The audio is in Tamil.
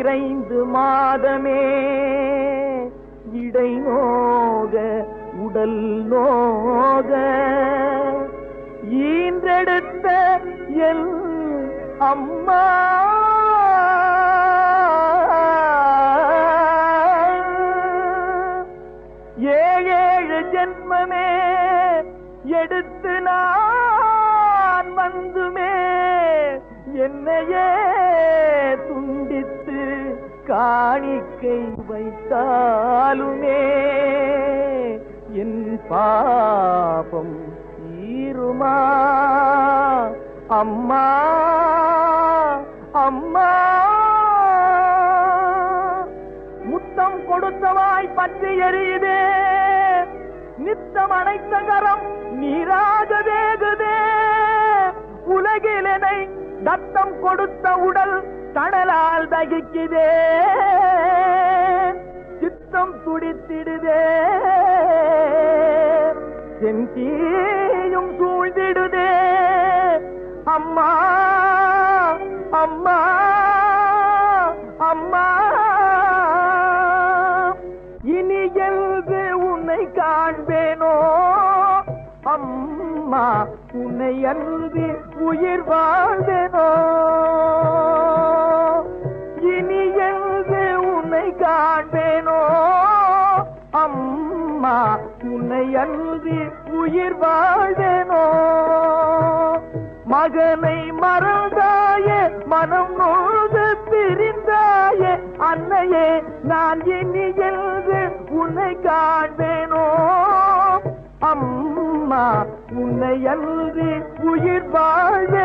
நிறைந்து மாதமே இடை நோக உடல் நோக ஈன்றெடுத்த என் அம்மா ஏழேழு ஜென்மமே எடுத்து நான் வந்துமே என்னையே துண்டித்து காணிக்கை வைத்தாலுமே என் பாபம் தீருமா அம்மா அம்மா முத்தம் கொடுத்தவாய் பற்றி எரியுதே நித்தம் அனைத்த கரம் நீராக வேகுதே உலகிலனை தத்தம் கொடுத்த உடல் தணலால் தகிக்குதே சித்தம் துடித்திடுதே செந்தீயும் சூழ்ந்திடுதே அம்மா அம்மா அம்மா இனி எழுது உன்னை காண்பேனோ அம்மா உன்னை அன்பி உயிர் வாழ்ந்தேனோ இனி எழுது உன்னை காண்பேனோ அம்மா உன்னை அன்பி உயிர் வாழ்ந்தேனோ மகனை மறந்தாயே மனம் நொழுது பிரிந்தாயே அன்னையே நான் இனி எழுது உன்னை காண்பேனோ அம்மா உன்னை அன்றி உயிர் வாழ்வே